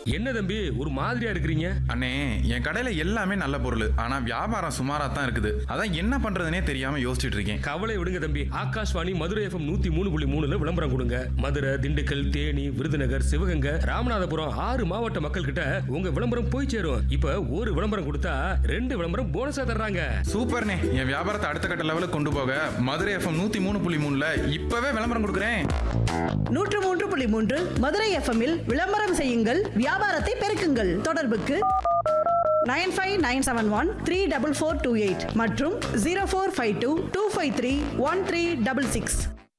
என்ன தம்பி ஒரு மாதிரியா இருக்கிறீங்க அண்ணே என் கடையில எல்லாமே நல்ல பொருள் ஆனா வியாபாரம் சுமாரா தான் இருக்குது அதான் என்ன பண்றதுனே தெரியாம யோசிச்சுட்டு இருக்கேன் கவலை விடுங்க தம்பி ஆகாஷ்வாணி மதுரை எஃப்எம் நூத்தி மூணு புள்ளி மூணுல விளம்பரம் கொடுங்க மதுரை திண்டுக்கல் தேனி விருதுநகர் சிவகங்கை ராமநாதபுரம் ஆறு மாவட்ட மக்கள் கிட்ட உங்க விளம்பரம் போய் சேரும் இப்ப ஒரு விளம்பரம் கொடுத்தா ரெண்டு விளம்பரம் போனஸா தர்றாங்க சூப்பர்ண்ணே என் வியாபாரத்தை அடுத்த கட்ட லெவலுக்கு கொண்டு போக மதுரை எஃப்எம் நூத்தி மூணு புள்ளி மூணுல இப்பவே விளம்பரம் கொடுக்குறேன் நூற்று மூன்று புள்ளி மூன்று மதுரை எஃப்எம்மில் விளம்பரம் செய்யுங்கள் வியாபாரத்தை பெருக்குங்கள் தொடர்புக்கு nine five nine seven one three double four two eight மற்றும் zero four five two two five three one three double six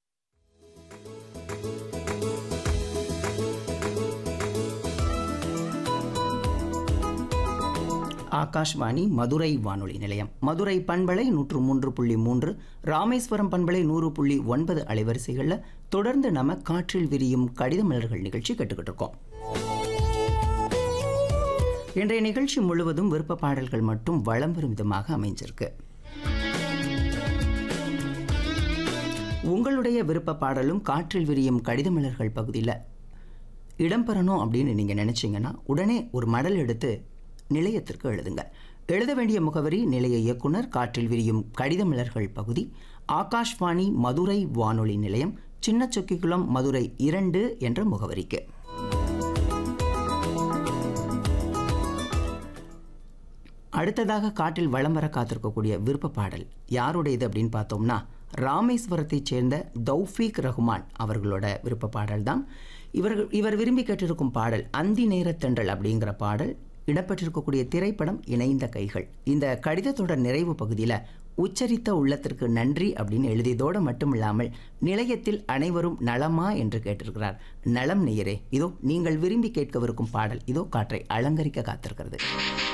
Akashvani Madurai வானொலி நிலையம் மதுரை பண்பலை நூற்று மூன்று புள்ளி மூன்று ராமேஸ்வரம் பண்பலை நூறு புள்ளி ஒன்பது அலைவரிசைகளில் தொடர்ந்து நம்ம காற்றில் விரியும் கடித மலர்கள் நிகழ்ச்சி கேட்டுக்கிட்டு இருக்கோம் இன்றைய நிகழ்ச்சி முழுவதும் விருப்ப பாடல்கள் மட்டும் வளம் வரும் விதமாக அமைஞ்சிருக்கு உங்களுடைய விருப்ப பாடலும் காற்றில் விரியும் கடித மலர்கள் பகுதியில் இடம்பெறணும் அப்படின்னு நீங்கள் நினச்சிங்கன்னா உடனே ஒரு மடல் எடுத்து நிலையத்திற்கு எழுதுங்க எழுத வேண்டிய முகவரி நிலைய இயக்குனர் காற்றில் விரியும் கடித மலர்கள் பகுதி ஆகாஷ்வாணி மதுரை வானொலி நிலையம் சின்ன சொக்கிக்குளம் மதுரை இரண்டு என்ற முகவரிக்கு அடுத்ததாக காட்டில் வலம் வர காத்திருக்கக்கூடிய விருப்ப பாடல் யாருடையது அப்படின்னு பார்த்தோம்னா ராமேஸ்வரத்தைச் சேர்ந்த தௌஃபீக் ரஹ்மான் அவர்களோட விருப்ப பாடல் தான் இவர்கள் இவர் விரும்பி கேட்டிருக்கும் பாடல் அந்தி நேரத்தென்றல் அப்படிங்கிற பாடல் இடம்பெற்றிருக்கக்கூடிய திரைப்படம் இணைந்த கைகள் இந்த கடிதத்தோட நிறைவு பகுதியில் உச்சரித்த உள்ளத்திற்கு நன்றி அப்படின்னு எழுதியதோடு மட்டும் இல்லாமல் நிலையத்தில் அனைவரும் நலமா என்று கேட்டிருக்கிறார் நலம் நேயரே இதோ நீங்கள் விரும்பி கேட்கவிருக்கும் பாடல் இதோ காற்றை அலங்கரிக்க காத்திருக்கிறது